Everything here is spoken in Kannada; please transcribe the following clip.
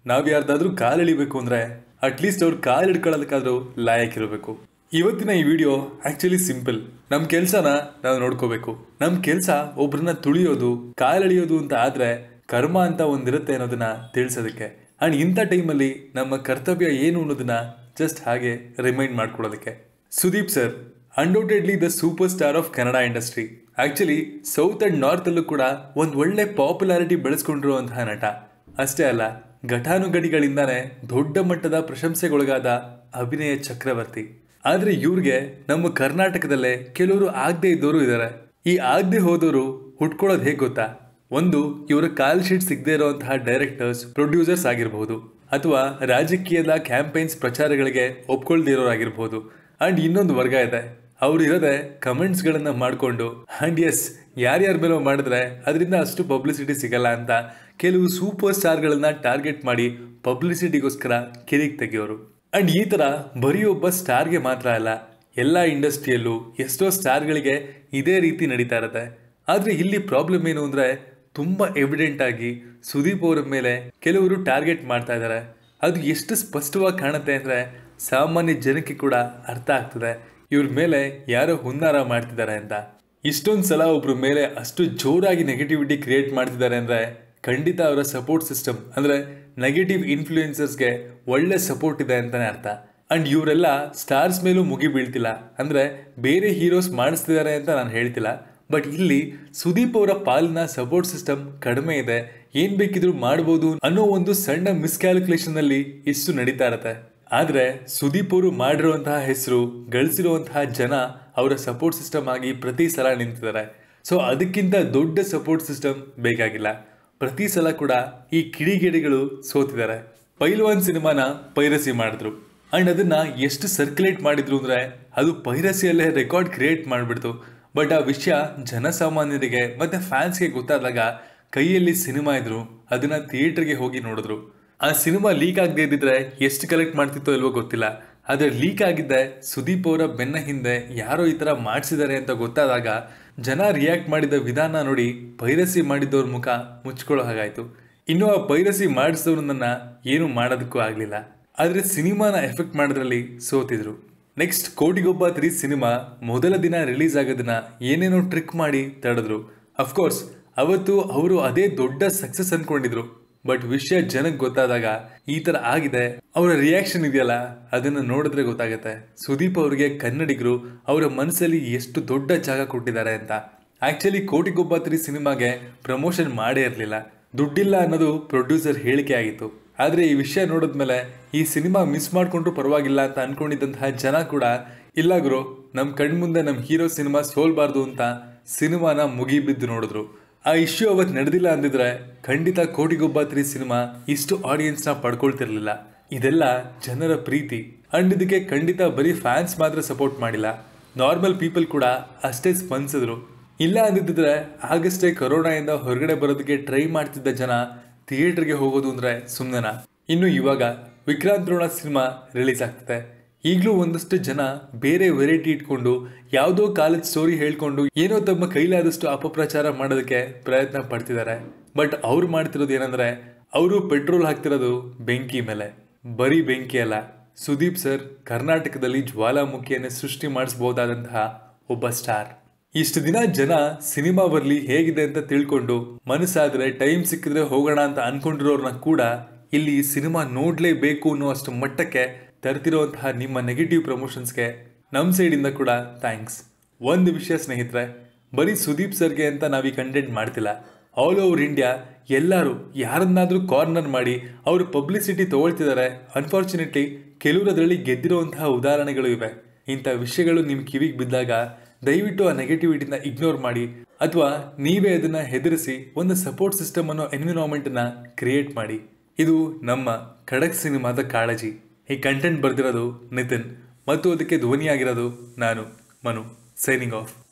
ನಾವ್ ಯಾರ್ದಾದ್ರೂ ಕಾಲೆಳಿಬೇಕು ಅಂದ್ರೆ ಅಟ್ಲೀಸ್ಟ್ ಅವ್ರು ಕಾಲ್ ಹಿಡ್ಕೊಳ್ಳೋದಕ್ಕಾದ್ರೂ ಲಾಯಕ್ ಇರಬೇಕು ಇವತ್ತಿನ ಈ ವಿಡಿಯೋ ಆಕ್ಚುಲಿ ಸಿಂಪಲ್ ನಮ್ ಕೆಲ್ಸನ ನಾವು ನೋಡ್ಕೋಬೇಕು ನಮ್ ಕೆಲ್ಸ ಒಬ್ರನ್ನ ತುಳಿಯೋದು ಕಾಲೆಳಿಯೋದು ಅಂತ ಆದ್ರೆ ಕರ್ಮ ಅಂತ ಒಂದಿರುತ್ತೆ ಅನ್ನೋದನ್ನ ತಿಳಿಸೋದಕ್ಕೆ ಅಂಡ್ ಇಂಥ ಟೈಮಲ್ಲಿ ನಮ್ಮ ಕರ್ತವ್ಯ ಏನು ಅನ್ನೋದನ್ನ ಜಸ್ಟ್ ಹಾಗೆ ರಿಮೈಂಡ್ ಮಾಡ್ಕೊಳ್ಳೋದಕ್ಕೆ Sudeep sir undoubtedly the super star of Kannada industry actually south and north ಅಲ್ಲೂ ಕೂಡ ಒಂದ್ ಒಳ್ಳೆ ಪಾಪ್ಯುಲಾರಿಟಿ ಬೆಳೆಸ್ಕೊಂಡಿರುವಂತಹ ನಟ ಅಷ್ಟೇ ಅಲ್ಲ ಘಟಾನುಘಟಿಗಳಿಂದಾನೇ ದೊಡ್ಡ ಮಟ್ಟದ ಪ್ರಶಂಸೆಗೊಳಗಾದ ಅಭಿನಯ ಚಕ್ರವರ್ತಿ ಆದ್ರೆ ಇವ್ರಿಗೆ ನಮ್ಮ ಕರ್ನಾಟಕದಲ್ಲೇ ಕೆಲವರು ಆಗದೆ ಇದ್ದವರು ಇದ್ದಾರೆ ಈ ಆಗದೆ ಹೋದವರು ಹುಟ್ಕೊಳ್ಳೋದು ಹೇಗೆ ಗೊತ್ತಾ ಒಂದು ಇವರ ಕಾಲ್ ಶೀಟ್ ಸಿಗದೆ ಇರುವಂತಹ ಡೈರೆಕ್ಟರ್ಸ್ ಪ್ರೊಡ್ಯೂಸರ್ಸ್ ಆಗಿರಬಹುದು ಅಥವಾ ರಾಜಕೀಯದ ಕ್ಯಾಂಪೇನ್ಸ್ ಪ್ರಚಾರಗಳಿಗೆ ಒಪ್ಕೊಳ್ದೇ ಇರೋರಾಗಿರ್ಬೋದು ಅಂಡ್ ಇನ್ನೊಂದು ವರ್ಗ ಇದೆ ಅವ್ರು ಇರೋದೆ ಕಮೆಂಟ್ಸ್ ಗಳನ್ನ ಮಾಡ್ಕೊಂಡು ಅಂಡ್ ಎಸ್ ಯಾರ್ಯಾರ ಮೇಲೋ ಮಾಡಿದ್ರೆ ಅದರಿಂದ ಅಷ್ಟು ಪಬ್ಲಿಸಿಟಿ ಸಿಗಲ್ಲ ಅಂತ ಕೆಲವು ಸೂಪರ್ ಸ್ಟಾರ್ಗಳನ್ನ ಟಾರ್ಗೆಟ್ ಮಾಡಿ ಪಬ್ಲಿಸಿಟಿಗೋಸ್ಕರ ಕಿರಿಕ್ ತೆಗಿಯೋರು ಅಂಡ್ ಈ ತರ ಬರೀ ಒಬ್ಬ ಸ್ಟಾರ್ಗೆ ಮಾತ್ರ ಅಲ್ಲ ಎಲ್ಲ ಇಂಡಸ್ಟ್ರಿಯಲ್ಲೂ ಎಷ್ಟೋ ಸ್ಟಾರ್ಗಳಿಗೆ ಇದೇ ರೀತಿ ನಡೀತಾ ಇರುತ್ತೆ ಆದ್ರೆ ಇಲ್ಲಿ ಪ್ರಾಬ್ಲಮ್ ಏನು ಅಂದ್ರೆ ತುಂಬಾ ಎವಿಡೆಂಟ್ ಆಗಿ ಸುದೀಪ್ ಅವರ ಮೇಲೆ ಕೆಲವರು ಟಾರ್ಗೆಟ್ ಮಾಡ್ತಾ ಇದ್ದಾರೆ ಅದು ಎಷ್ಟು ಸ್ಪಷ್ಟವಾಗಿ ಕಾಣುತ್ತೆ ಅಂದ್ರೆ ಸಾಮಾನ್ಯ ಜನಕ್ಕೆ ಕೂಡ ಅರ್ಥ ಆಗ್ತದೆ ಇವ್ರ ಮೇಲೆ ಯಾರೋ ಹುನ್ನಾರ ಮಾಡ್ತಿದ್ದಾರೆ ಅಂತ ಇಷ್ಟೊಂದು ಸಲ ಒಬ್ರ ಮೇಲೆ ಅಷ್ಟು ಜೋರಾಗಿ ನೆಗೆಟಿವಿಟಿ ಕ್ರಿಯೇಟ್ ಮಾಡ್ತಿದ್ದಾರೆ ಅಂದ್ರೆ ಖಂಡಿತ ಅವರ ಸಪೋರ್ಟ್ ಸಿಸ್ಟಮ್ ಅಂದ್ರೆ ನೆಗೆಟಿವ್ ಇನ್ಫ್ಲೂಯೆನ್ಸರ್ಸ್ಗೆ ಒಳ್ಳೆ ಸಪೋರ್ಟ್ ಇದೆ ಅಂತಾನೆ ಅರ್ಥ ಅಂಡ್ ಇವರೆಲ್ಲ ಸ್ಟಾರ್ಸ್ ಮೇಲೂ ಮುಗಿ ಬೀಳ್ತಿಲ್ಲ ಅಂದ್ರೆ ಬೇರೆ ಹೀರೋಸ್ ಮಾಡಿಸ್ತಿದ್ದಾರೆ ಅಂತ ನಾನು ಹೇಳ್ತಿಲ್ಲ ಬಟ್ ಇಲ್ಲಿ ಸುದೀಪ್ ಅವರ ಪಾಲಿನ ಸಪೋರ್ಟ್ ಸಿಸ್ಟಮ್ ಕಡಿಮೆ ಇದೆ ಏನ್ ಬೇಕಿದ್ರು ಮಾಡ್ಬೋದು ಅನ್ನೋ ಒಂದು ಸಣ್ಣ ಮಿಸ್ಕ್ಯಾಲ್ಕುಲೇಷನ್ ಅಲ್ಲಿ ಇಷ್ಟು ನಡೀತಾ ಇರತ್ತೆ ಆದ್ರೆ ಸುದೀಪ್ ಅವರು ಮಾಡಿರುವಂತಹ ಹೆಸರು ಗಳಿಸಿರುವಂತಹ ಜನ ಅವರ ಸಪೋರ್ಟ್ ಸಿಸ್ಟಮ್ ಆಗಿ ಪ್ರತಿ ಸಲ ನಿಂತಿದ್ದಾರೆ ಸೊ ಅದಕ್ಕಿಂತ ದೊಡ್ಡ ಸಪೋರ್ಟ್ ಸಿಸ್ಟಮ್ ಬೇಕಾಗಿಲ್ಲ ಪ್ರತಿ ಸಲ ಕೂಡ ಈ ಕಿಡಿಗೇಡಿಗಳು ಸೋತಿದ್ದಾರೆ ಪೈಲ್ವಾನ್ ಸಿನಿಮಾನ ಪೈರಸಿ ಮಾಡಿದ್ರು ಅಂಡ್ ಅದನ್ನ ಎಷ್ಟು ಸರ್ಕ್ಯುಲೇಟ್ ಮಾಡಿದ್ರು ಅಂದ್ರೆ ಅದು ಪೈರಸಿಯಲ್ಲೇ ರೆಕಾರ್ಡ್ ಕ್ರಿಯೇಟ್ ಮಾಡಿಬಿಡ್ತು ಬಟ್ ಆ ವಿಷಯ ಜನಸಾಮಾನ್ಯರಿಗೆ ಮತ್ತೆ ಫ್ಯಾನ್ಸ್ಗೆ ಗೊತ್ತಾದಾಗ ಕೈಯಲ್ಲಿ ಸಿನಿಮಾ ಇದ್ರು ಅದನ್ನ ಥಿಯೇಟರ್ಗೆ ಹೋಗಿ ನೋಡಿದ್ರು ಆ ಸಿನಿಮಾ ಲೀಕ್ ಆಗದೆ ಇದ್ದಿದ್ರೆ ಎಷ್ಟು ಕಲೆಕ್ಟ್ ಮಾಡ್ತಿತ್ತೋ ಇಲ್ವೋ ಗೊತ್ತಿಲ್ಲ ಆದ್ರೆ ಲೀಕ್ ಆಗಿದ್ದೆ ಸುದೀಪ್ ಅವರ ಬೆನ್ನ ಹಿಂದೆ ಯಾರೋ ಈ ತರ ಮಾಡಿಸಿದ್ದಾರೆ ಅಂತ ಗೊತ್ತಾದಾಗ ಜನ ರಿಯಾಕ್ಟ್ ಮಾಡಿದ ವಿಧಾನ ನೋಡಿ ಪೈರಸಿ ಮಾಡಿದ್ದವ್ರ ಮುಖ ಮುಚ್ಕೊಳ್ಳೋ ಹಾಗಾಯ್ತು ಇನ್ನು ಆ ಪೈರಸಿ ಮಾಡಿಸಿದವ್ರನ್ನ ಏನು ಮಾಡೋದಕ್ಕೂ ಆಗ್ಲಿಲ್ಲ ಆದ್ರೆ ಸಿನಿಮಾನ ಎಫೆಕ್ಟ್ ಮಾಡೋದ್ರಲ್ಲಿ ಸೋತಿದ್ರು ನೆಕ್ಸ್ಟ್ ಕೋಟಿಗೊಬ್ಬ ತ್ರೀ ಸಿನಿಮಾ ಮೊದಲ ದಿನ ರಿಲೀಸ್ ಆಗೋದನ್ನ ಏನೇನೋ ಟ್ರಿಕ್ ಮಾಡಿ ತಡೆದ್ರು ಅಫ್ಕೋರ್ಸ್ ಅವತ್ತು ಅವರು ಅದೇ ದೊಡ್ಡ ಸಕ್ಸಸ್ ಅನ್ಕೊಂಡಿದ್ರು ಬಟ್ ವಿಷಯ ಜನಕ್ಕೆ ಗೊತ್ತಾದಾಗ ಈ ತರ ಆಗಿದೆ ಅವರ ರಿಯಾಕ್ಷನ್ ಇದೆಯಲ್ಲ ಅದನ್ನ ನೋಡಿದ್ರೆ ಗೊತ್ತಾಗುತ್ತೆ ಸುದೀಪ್ ಅವರಿಗೆ ಕನ್ನಡಿಗರು ಅವರ ಮನಸ್ಸಲ್ಲಿ ಎಷ್ಟು ದೊಡ್ಡ ಜಾಗ ಕೊಟ್ಟಿದ್ದಾರೆ ಅಂತ ಆಕ್ಚುಲಿ ಕೋಟಿಗೊಬ್ಬ ತ್ರೀ ಸಿನಿಮಾಗೆ ಪ್ರಮೋಷನ್ ಮಾಡೇ ಇರಲಿಲ್ಲ ದುಡ್ಡಿಲ್ಲ ಅನ್ನೋದು ಪ್ರೊಡ್ಯೂಸರ್ ಹೇಳಿಕೆ ಆಗಿತ್ತು ಆದ್ರೆ ಈ ವಿಷಯ ನೋಡಿದ್ಮೇಲೆ ಈ ಸಿನಿಮಾ ಮಿಸ್ ಮಾಡ್ಕೊಂಡ್ರು ಪರವಾಗಿಲ್ಲ ಅಂತ ಅನ್ಕೊಂಡಿದ್ದಂತಹ ಜನ ಕೂಡ ಇಲ್ಲ ಗುರು ನಮ್ ಕಣ್ಮುಂದೆ ನಮ್ ಹೀರೋ ಸಿನಿಮಾ ಸೋಲ್ಬಾರ್ದು ಅಂತ ಸಿನಿಮಾನ ಮುಗಿಬಿದ್ದು ನೋಡಿದ್ರು ಆ ಇಶ್ಯೂ ಅವತ್ತು ನಡೆದಿಲ್ಲ ಅಂದಿದ್ರೆ ಖಂಡಿತ ಕೋಟಿಗೊಬ್ಬ ತ್ರೀ ಸಿನಿಮಾ ಇಷ್ಟು ಆಡಿಯನ್ಸ್ನ ಪಡ್ಕೊಳ್ತಿರ್ಲಿಲ್ಲ ಇದೆಲ್ಲ ಜನರ ಪ್ರೀತಿ ಅಂಡ್ ಇದಕ್ಕೆ ಖಂಡಿತ ಬರೀ ಫ್ಯಾನ್ಸ್ ಮಾತ್ರ ಸಪೋರ್ಟ್ ಮಾಡಿಲ್ಲ ನಾರ್ಮಲ್ ಪೀಪಲ್ ಕೂಡ ಅಷ್ಟೇ ಸ್ಪಂದಿಸಿದ್ರು ಇಲ್ಲ ಅಂದಿದ್ರೆ ಆಗಷ್ಟೇ ಕೊರೋನಾಯಿಂದ ಹೊರಗಡೆ ಬರೋದಕ್ಕೆ ಟ್ರೈ ಮಾಡ್ತಿದ್ದ ಜನ ಥಿಯೇಟರ್ಗೆ ಹೋಗೋದು ಅಂದ್ರೆ ಸುಮ್ಮನೆನಾ ಇನ್ನು ಇವಾಗ ವಿಕ್ರಾಂತ್ ರೋಣ ಸಿನಿಮಾ ರಿಲೀಸ್ ಆಗ್ತಿದೆ ಈಗಲೂ ಒಂದಷ್ಟು ಜನ ಬೇರೆ ವೆರೈಟಿ ಇಟ್ಕೊಂಡು ಯಾವುದೋ ಕಾಲೇಜ್ ಸ್ಟೋರಿ ಹೇಳ್ಕೊಂಡು ಏನೋ ತಮ್ಮ ಕೈಲಾದಷ್ಟು ಅಪಪ್ರಚಾರ ಮಾಡೋದಕ್ಕೆ ಪ್ರಯತ್ನ ಪಡ್ತಿದ್ದಾರೆ ಬಟ್ ಅವ್ರು ಮಾಡ್ತಿರೋದು ಏನಂದ್ರೆ ಅವರು ಪೆಟ್ರೋಲ್ ಹಾಕ್ತಿರೋದು ಬೆಂಕಿ ಮೇಲೆ ಬರೀ ಬೆಂಕಿ ಅಲ್ಲ ಸುದೀಪ್ ಸರ್ ಕರ್ನಾಟಕದಲ್ಲಿ ಜ್ವಾಲಾಮುಖಿಯನ್ನೇ ಸೃಷ್ಟಿ ಮಾಡಿಸಬಹುದಾದಂತಹ ಒಬ್ಬ ಸ್ಟಾರ್ ಇಷ್ಟು ದಿನ ಜನ ಸಿನಿಮಾ ಬರ್ಲಿ ಹೇಗಿದೆ ಅಂತ ತಿಳ್ಕೊಂಡು ಮನಸ್ಸಾದ್ರೆ ಟೈಮ್ ಸಿಕ್ಕಿದ್ರೆ ಹೋಗೋಣ ಅಂತ ಅನ್ಕೊಂಡಿರೋರ್ನ ಕೂಡ ಇಲ್ಲಿ ಸಿನಿಮಾ ನೋಡ್ಲೇಬೇಕು ಅನ್ನೋ ಅಷ್ಟು ಮಟ್ಟಕ್ಕೆ ತರ್ತಿರುವಂತಹ ನಿಮ್ಮ ನೆಗೆಟಿವ್ ಪ್ರಮೋಷನ್ಸ್ಗೆ ನಮ್ಮ ಸೈಡಿಂದ ಕೂಡ ಥ್ಯಾಂಕ್ಸ್ ಒಂದು ವಿಷಯ ಸ್ನೇಹಿತರೆ ಬರೀ ಸುದೀಪ್ ಸರ್ಗೆ ಅಂತ ನಾವು ಈ ಕಂಟೆಂಟ್ ಮಾಡ್ತಿಲ್ಲ ಆಲ್ ಓವರ್ ಇಂಡಿಯಾ ಎಲ್ಲರೂ ಯಾರನ್ನಾದ್ರೂ ಕಾರ್ನರ್ ಮಾಡಿ ಅವರು ಪಬ್ಲಿಸಿಟಿ ತಗೊಳ್ತಿದ್ದಾರೆ ಅನ್ಫಾರ್ಚುನೇಟ್ಲಿ ಕೆಲವರು ಅದರಲ್ಲಿ ಗೆದ್ದಿರುವಂತಹ ಉದಾಹರಣೆಗಳು ಇವೆ ಇಂಥ ವಿಷಯಗಳು ನಿಮ್ಮ ಕಿವಿಗೆ ಬಿದ್ದಾಗ ದಯವಿಟ್ಟು ಆ ನೆಗೆಟಿವಿಟಿನ ಇಗ್ನೋರ್ ಮಾಡಿ ಅಥವಾ ನೀವೇ ಅದನ್ನ ಹೆದರಿಸಿ ಒಂದು ಸಪೋರ್ಟ್ ಸಿಸ್ಟಮ್ ಅನ್ನೋ ಎನ್ವಿರಾನ್ಮೆಂಟ್ ನ ಕ್ರಿಯೇಟ್ ಮಾಡಿ ಇದು ನಮ್ಮ ಖಡಕ್ ಸಿನಿಮಾದ ಕಾಳಜಿ ಈ ಕಂಟೆಂಟ್ ಬರ್ದಿರೋದು ನಿತಿನ್ ಮತ್ತು ಅದಕ್ಕೆ ಧ್ವನಿಯಾಗಿರೋದು ನಾನು ಮನು ಸೈನಿಂಗ್ ಆಫ್